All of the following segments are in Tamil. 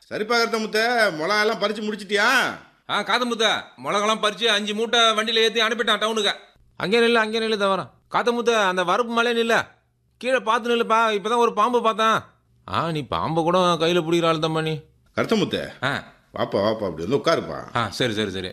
சரிப்பா கருத்த முத்த மிளகா எல்லாம் பறிச்சு முடிச்சிட்டியா ஆ காத்தமுத்த மிளகெல்லாம் பறிச்சு அஞ்சு மூட்டை வண்டியில் ஏற்றி அனுப்பிட்டான் டவுனுக்கு அங்கே நில்லு அங்கே நில்லு தவறான் காத்தமுத்த அந்த வரப்பு மலை நில்ல கீழே பார்த்து நில்லுப்பா இப்பதான் ஒரு பாம்பு பார்த்தேன் ஆ நீ பாம்பை கூட கையில் பிடிக்கிற ஆள் தான் நீ கருத்த முத்த ஆ வாப்பா வாப்பா அப்படி வந்து உட்காருப்பா ஆ சரி சரி சரி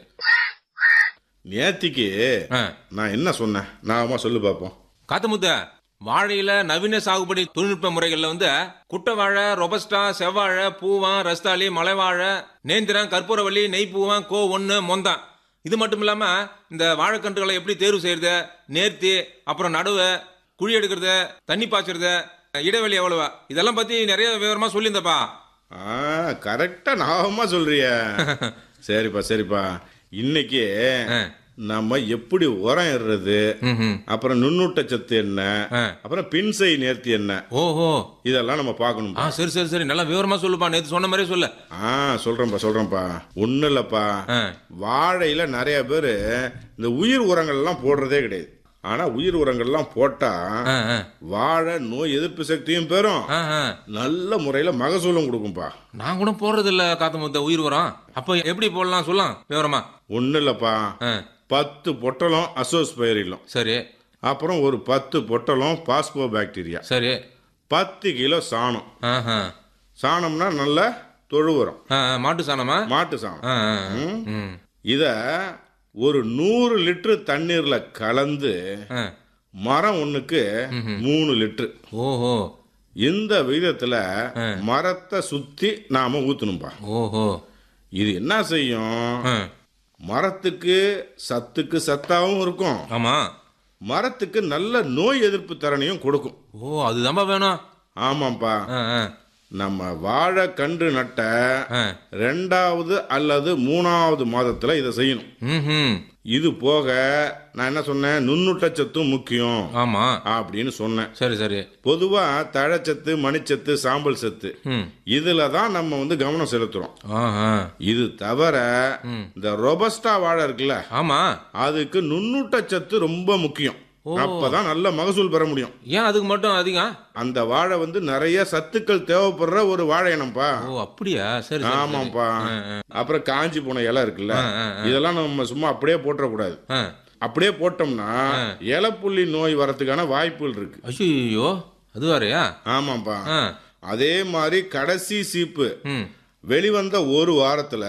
நேத்திக்கு ஆ நான் என்ன சொன்னேன் நாம சொல்லு பார்ப்போம் காத்தமுத்த வாழையில நவீன சாகுபடி தொழில்நுட்ப முறைகள்ல வந்து குட்டை வாழை ரொபஸ்டா செவ்வாழை பூவான் ரஸ்தாளி மலைவாழை நேந்திரம் கற்பூரவள்ளி நெய்ப்பூவான் கோ ஒன்று மொந்தான் இது மட்டும் இல்லாம இந்த வாழைக்கன்றுகளை எப்படி தேர்வு செய்யறது நேர்த்தி அப்புறம் நடுவு குழி எடுக்கிறது தண்ணி பாய்ச்சறது இடைவெளி எவ்வளவு இதெல்லாம் பத்தி நிறைய விவரமா சொல்லியிருந்தப்பா ஆ கரெக்டா ஞாபகமா சொல்றிய சரிப்பா சரிப்பா இன்னைக்கு ஆ. நம்ம எப்படி உரம் இடுறது ம்ஹும். அப்புறம் நுண்ணூட்டச்சத்து என்ன ஆ. அப்புறம் பின்சை நேர்த்தி என்ன ஓஹோ இதெல்லாம் நம்ம பார்க்கணும் ஆ சரி சரி சரி நல்லா விவரமா சொல்லுப்பா நேத்து சொன்ன மாதிரியே சொல்லு ஆ சொல்றேன்ப்பா சொல்றேன்ப்பா ஒன்றும் இல்லப்பா ஆ. வாழையில நிறைய பேர் இந்த உயிர் உரங்கள் எல்லாம் போடுறதே கிடையாது ஆனா உயிர் உரங்கள்லாம் போட்டா ஆ, ஆ. வாழை நோய் எதிர்ப்பு சக்தியும் பெறும் ஆ, ஆ. நல்ல முறையில மகசூலும் கொடுக்கும்பா நான் கூட போடுறது இல்ல காத்தமுத்த உயிர் உரம் அப்ப எப்படி போடலாம் சொல்லலாம் விவரமா ஒன்றும் இல்லப்பா ஆ, பத்து பொட்டலம் அசோஸ் பயிரிலும் சரி அப்புறம் ஒரு பத்து பொட்டலம் பாஸ்போ பாக்டீரியா சரி பத்து கிலோ சாணம் ஆஹா. சாணம்னா நல்ல தொழு உரம் ஆ, ஆ, மாட்டு சாணமா மாட்டு சாணம் ஆ, ஆ, ஆ. ம். இத ஒரு நூறு லிட்டர் தண்ணீர்ல கலந்து ஆ. மரம் ஒண்ணுக்கு மூணு லிட்டர் ஓஹோ இந்த விகிதத்துல மரத்தை சுத்தி நாம ஊத்தணும்பா ஓஹோ இது என்ன செய்யும் ஆ. மரத்துக்கு சத்துக்கு சத்தாவும் இருக்கும் ஆமா மரத்துக்கு நல்ல நோய் எதிர்ப்பு திறனையும் கொடுக்கும் ஓ அதுதான்பா வேணும் ஆமாப்பா ஆ, ஆ, நம்ம வாழை கன்று நட்ட ஆ. ரெண்டாவது அல்லது மூணாவது மாதத்துல இதை செய்யணும் ம்ஹும். இது போக நான் என்ன சொன்னேன் நுண்ணூட்டச்சத்தும் முக்கியம் ஆமா அப்படின்னு சொன்னேன் சரி சரி பொதுவா தழைச்சத்து மணிச்சத்து சாம்பல் சத்து ம். இதுல தான் நம்ம வந்து கவனம் செலுத்துறோம் ஆஹா. இது தவிர இந்த ரொபஸ்டா வாழை இருக்குல்ல ஆமா அதுக்கு நுண்ணூட்டச்சத்து ரொம்ப முக்கியம் அப்பதான் நல்ல மகசூல் பெற முடியும் ஏன் அதுக்கு மட்டும் அதிகம் அந்த வாழை வந்து நிறைய சத்துக்கள் தேவைப்படுற ஒரு வாழை இனம்ப்பா ஓ அப்படியா சரி சரி, சரி ஆமாப்பா அப்புறம் காஞ்சி போன இலை இருக்குல்ல ஆ, இதெல்லாம் நம்ம சும்மா அப்படியே போட்டுறக்கூடாது ஆ. அப்படியே போட்டோம்னா இலப்புள்ளி நோய் வரதுக்கான வாய்ப்புகள் இருக்கு ஐயோ அது வேறயா ஆமாப்பா ஆ. அதே மாதிரி கடைசி சீப்பு ம். வெளிவந்த ஒரு வாரத்துல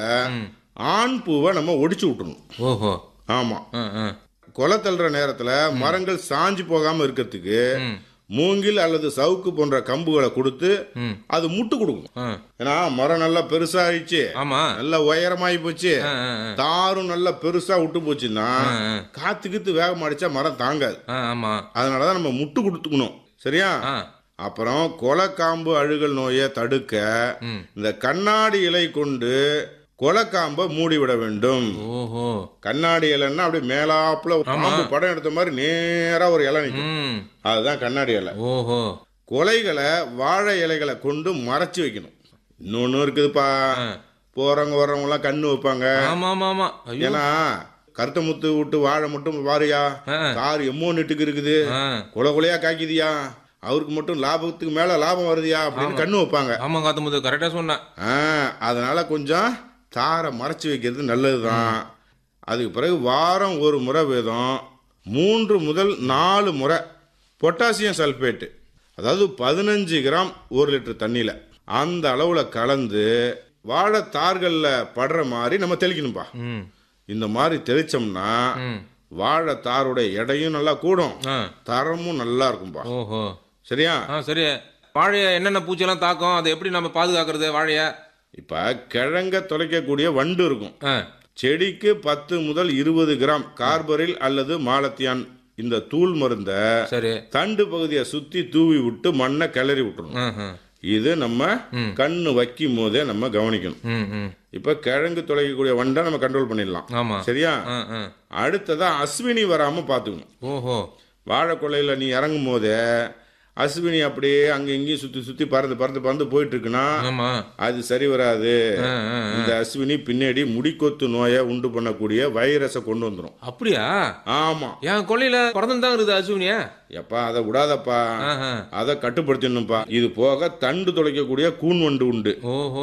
ஆண் பூவை நம்ம ஒடிச்சு விட்டுணும் ஓஹோ ஆமா ஆ, ஆ. கொலை தள்ளுற நேரத்துல மரங்கள் சாஞ்சு போகாம இருக்கிறதுக்கு மூங்கில் அல்லது சவுக்கு போன்ற கம்புகளை கொடுத்து ம். அது முட்டு கொடுக்கும் ஆ. ஏன்னா மரம் நல்லா பெருசாயிடுச்சு ஆமா நல்ல உயரமாயி போச்சு ஆ, ஆ, ஆ. தாரும் நல்லா பெருசா விட்டு போச்சுன்னா ஆ, ஆ. காத்து கீத்து வேகம் அடிச்சா மரம் தாங்காது ஆ, ஆமா அதனாலதான் நம்ம முட்டு கொடுத்துக்கணும் சரியா ஆ. அப்புறம் கொலைக்காம்பு அழுகல் நோயை தடுக்க ம். இந்த கண்ணாடி இலை கொண்டு கொலைக்காம்பை மூடி விட வேண்டும் ஓஹோ கண்ணாடி இலைன்னா அப்படியே மேலாப்புல ஒரு பாம்பு படம் எடுத்த மாதிரி நேரா ஒரு இலை நிற்கும் ம். அதுதான் கண்ணாடி இலை ஓஹோ கொலைகளை வாழை இலைகளை கொண்டு மறைச்சு வைக்கணும் இன்னொன்னு இருக்குதுப்பா ஆ. போறவங்க வர்றவங்க எல்லாம் கண்ணு வைப்பாங்க ஆமா ஆமா ஆமா ஐயோ ஏன்னா கருத்த முத்து விட்டு வாழை மட்டும் வாரியா ஆ. கார் எம்மோ நெட்டுக்கு இருக்குது ஆ. கொலை கொலையா காய்க்குதியா அவருக்கு மட்டும் லாபத்துக்கு மேல லாபம் வருதியா அப்படின்னு கண்ணு வைப்பாங்க ஆமா காத்தமுது கரெக்டா சொன்னேன் ஆ, அதனால கொஞ்சம் தாரை மறைச்சு வைக்கிறது நல்லதுதான் அதுக்கு பிறகு வாரம் ஒரு முறை வீதம் மூன்று முதல் நாலு முறை பொட்டாசியம் சல்பேட்டு அதாவது பதினஞ்சு கிராம் ஒரு லிட்டர் தண்ணியில அந்த அளவுல கலந்து வாழைத்தார்கள்ல படுற மாதிரி நம்ம தெளிக்கணும்பா ம் இந்த மாதிரி தெளிச்சோம்னா ம் வாழைத்தாரோட எடையும் நல்லா கூடும் ஆ தரமும் நல்லா இருக்கும்பா ஓஹோ சரியா ஆ சரி வாழைய என்னென்ன பூச்செல்லாம் தாக்கும் அதை எப்படி நம்ம பாதுகாக்கிறது வாழைய இப்ப கிழங்க தொலைக்கக்கூடிய வண்டு இருக்கும் ஆ செடிக்கு பத்து முதல் இருபது கிராம் கார்பரில் அல்லது மாலத்தியான் இந்த தூள் மருந்த சரி தண்டு பகுதியை சுத்தி தூவி விட்டு மண்ணை கிளறி விட்டுறணும் ஆ ஆ. இது நம்ம கண்ணு வைக்கும் போதே நம்ம கவனிக்கணும் ம் ம் இப்ப கிழங்கு தொலைக்கக்கூடிய வண்டை நம்ம கண்ட்ரோல் பண்ணிடலாம் ஆமா சரியா ஆ ஆ அடுத்ததா அஸ்வினி வராம பாத்துக்கணும் ஓஹோ வாழைக்கொலையில நீ இறங்கும் போதே அஸ்வினி அப்படியே அங்க இங்கேயும் சுத்தி சுத்தி பறந்து பறந்து பறந்து போயிட்டு இருக்குன்னா ஆமா அது சரி வராது ஆ ஆ இந்த அஸ்வினி பின்னாடி முடிக்கொத்து நோயை உண்டு பண்ணக்கூடிய வைரஸை கொண்டு வந்துரும் அப்படியா ஆமா என் கொல்லையில பிறந்து தான் இருக்குது அசுவினியா எப்பா அதை விடாதப்பா ஆஹா அதை கட்டுப்படுத்தணும்ப்பா இது போக தண்டு துளைக்கக்கூடிய கூன் வண்டு உண்டு ஓஹோ